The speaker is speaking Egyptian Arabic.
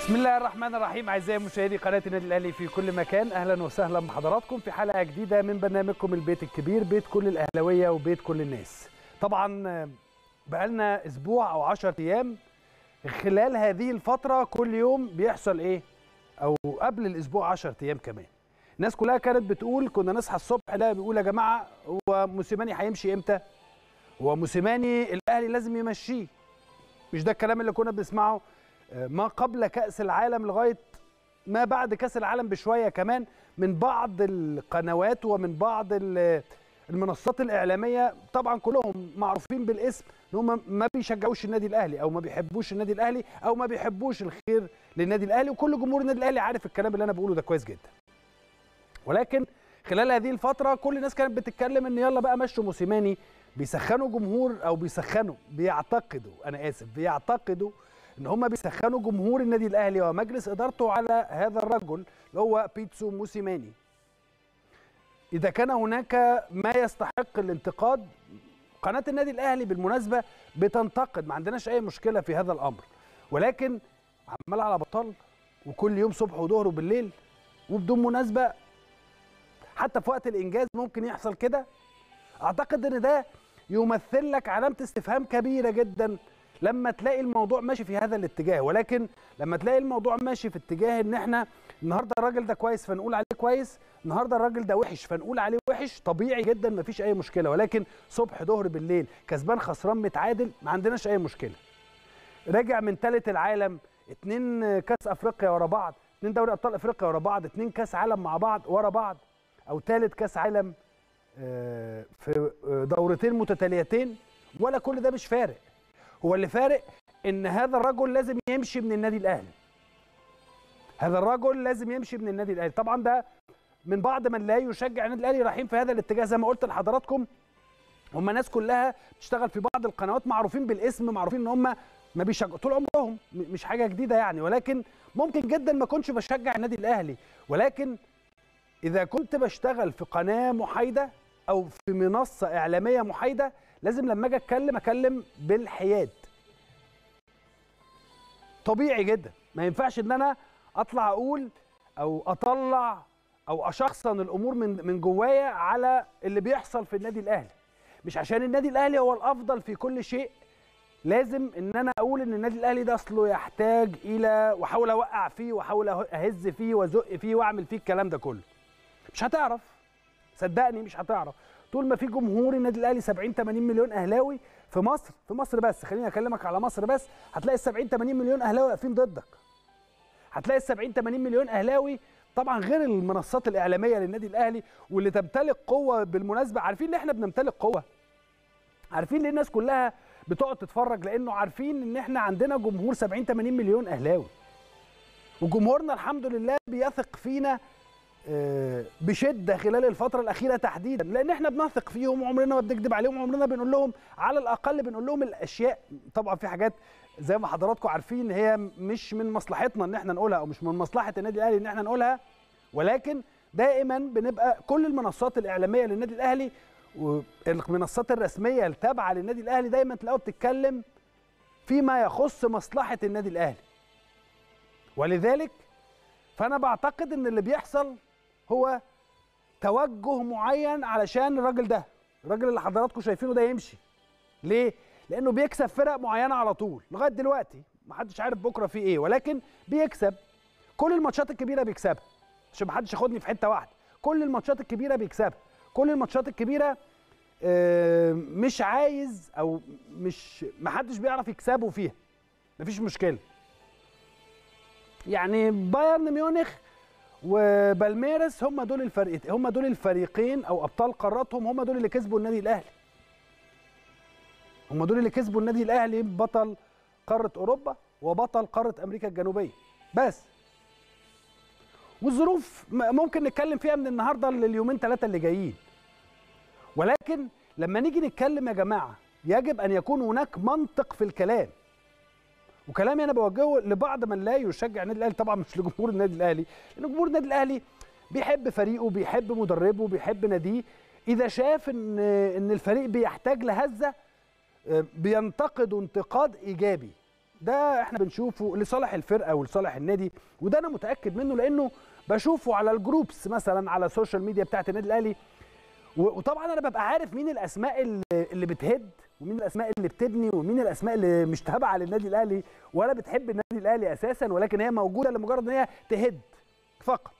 بسم الله الرحمن الرحيم اعزائي مشاهدي قناه النادي الاهلي في كل مكان اهلا وسهلا بحضراتكم في حلقه جديده من برنامجكم البيت الكبير بيت كل الاهلاويه وبيت كل الناس طبعا بقالنا اسبوع او 10 ايام خلال هذه الفتره كل يوم بيحصل ايه او قبل الاسبوع 10 ايام كمان الناس كلها كانت بتقول كنا نصحى الصبح لا بيقول يا جماعه هو موسيماني هيمشي امتى هو موسيماني الاهلي لازم يمشيه مش ده الكلام اللي كنا بنسمعه ما قبل كأس العالم لغاية ما بعد كأس العالم بشوية كمان من بعض القنوات ومن بعض المنصات الإعلامية طبعا كلهم معروفين بالاسم ان هم ما بيشجعوش النادي الأهلي أو ما بيحبوش النادي الأهلي أو ما بيحبوش الخير للنادي الأهلي وكل جمهور النادي الأهلي عارف الكلام اللي أنا بقوله ده كويس جدا ولكن خلال هذه الفترة كل الناس كانت بتتكلم ان يلا بقى مشوا موسيماني بيسخنوا جمهور او بيسخنوا بيعتقدوا انا اسف بيعتقدوا ان هم بيسخنوا جمهور النادي الاهلي ومجلس ادارته على هذا الرجل اللي هو بيتسو موسيماني اذا كان هناك ما يستحق الانتقاد قناه النادي الاهلي بالمناسبه بتنتقد ما عندناش اي مشكله في هذا الامر ولكن عمال على بطال وكل يوم صبح وظهر وبالليل وبدون مناسبه حتى في وقت الانجاز ممكن يحصل كده اعتقد ان ده يمثل لك علامه استفهام كبيره جدا لما تلاقي الموضوع ماشي في هذا الاتجاه ولكن لما تلاقي الموضوع ماشي في اتجاه ان احنا النهارده الراجل ده كويس فنقول عليه كويس النهارده الراجل ده وحش فنقول عليه وحش طبيعي جدا مفيش اي مشكله ولكن صبح ظهر بالليل كسبان خسران متعادل ما عندناش اي مشكله راجع من ثالث العالم اتنين كاس افريقيا ورا بعض اتنين دوري ابطال افريقيا ورا بعض اتنين كاس عالم مع بعض ورا بعض او ثالث كاس عالم في دورتين متتاليتين ولا كل ده مش فارق هو اللي فارق ان هذا الرجل لازم يمشي من النادي الاهلي هذا الرجل لازم يمشي من النادي الاهلي طبعا ده من بعض من لا يشجع النادي الاهلي رايحين في هذا الاتجاه زي ما قلت لحضراتكم هم ناس كلها بتشتغل في بعض القنوات معروفين بالاسم معروفين ان هم ما بيشجعوا طول عمرهم مش حاجه جديده يعني ولكن ممكن جدا ما كنتش بشجع النادي الاهلي ولكن اذا كنت بشتغل في قناه محايده او في منصه اعلاميه محايده لازم لما اجي اتكلم اتكلم بالحياد طبيعي جدا ما ينفعش ان انا اطلع اقول او اطلع او اشخصن الامور من من جوايا على اللي بيحصل في النادي الاهلي مش عشان النادي الاهلي هو الافضل في كل شيء لازم ان انا اقول ان النادي الاهلي ده اصله يحتاج الى واحاول اوقع فيه واحاول اهز فيه وازق فيه واعمل فيه الكلام ده كله مش هتعرف صدقني مش هتعرف طول ما في جمهور النادي الاهلي 70 80 مليون اهلاوي في مصر في مصر بس خليني اكلمك على مصر بس هتلاقي ال 70 80 مليون اهلاوي واقفين ضدك هتلاقي ال 70 80 مليون اهلاوي طبعا غير المنصات الاعلاميه للنادي الاهلي واللي تمتلك قوه بالمناسبه عارفين ان احنا بنمتلك قوه عارفين ليه الناس كلها بتقعد تتفرج لانه عارفين ان احنا عندنا جمهور 70 80 مليون اهلاوي وجمهورنا الحمد لله بيثق فينا بشده خلال الفتره الاخيره تحديدا لان احنا بنثق فيهم وعمرنا ما بنكذب عليهم وعمرنا بنقول لهم على الاقل بنقول لهم الاشياء طبعا في حاجات زي ما حضراتكم عارفين هي مش من مصلحتنا ان احنا نقولها او مش من مصلحه النادي الاهلي ان احنا نقولها ولكن دائما بنبقى كل المنصات الاعلاميه للنادي الاهلي والمنصات الرسميه التابعه للنادي الاهلي دايما تلاقوها بتتكلم فيما يخص مصلحه النادي الاهلي ولذلك فانا بعتقد ان اللي بيحصل هو توجه معين علشان الراجل ده الراجل اللي حضراتكم شايفينه ده يمشي ليه لانه بيكسب فرق معينه على طول لغايه دلوقتي محدش عارف بكره في ايه ولكن بيكسب كل الماتشات الكبيره بيكسبها عشان محدش ياخدني في حته واحده كل الماتشات الكبيره بيكسبها كل الماتشات الكبيره مش عايز او مش محدش بيعرف يكسبه فيها مفيش مشكله يعني بايرن ميونخ وبالميرس هم دول الفريق هم دول الفريقين او ابطال قاراتهم هم دول اللي كسبوا النادي الاهلي هم دول اللي كسبوا النادي الاهلي بطل قاره اوروبا وبطل قاره امريكا الجنوبيه بس والظروف ممكن نتكلم فيها من النهارده لليومين ثلاثه اللي جايين ولكن لما نيجي نتكلم يا جماعه يجب ان يكون هناك منطق في الكلام وكلامي انا بوجهه لبعض من لا يشجع النادي الاهلي طبعا مش لجمهور النادي الاهلي لان جمهور النادي الاهلي بيحب فريقه بيحب مدربه بيحب ناديه اذا شاف ان ان الفريق بيحتاج لهزه بينتقد انتقاد ايجابي ده احنا بنشوفه لصالح الفرقه ولصالح النادي وده انا متاكد منه لانه بشوفه على الجروبس مثلا على السوشيال ميديا بتاعت النادي الاهلي وطبعا انا ببقى عارف مين الاسماء اللي, اللي بتهد ومين الاسماء اللي بتبني ومين الاسماء اللي مش تابعه للنادي الاهلي ولا بتحب النادي الاهلي اساسا ولكن هي موجوده لمجرد ان هي تهد فقط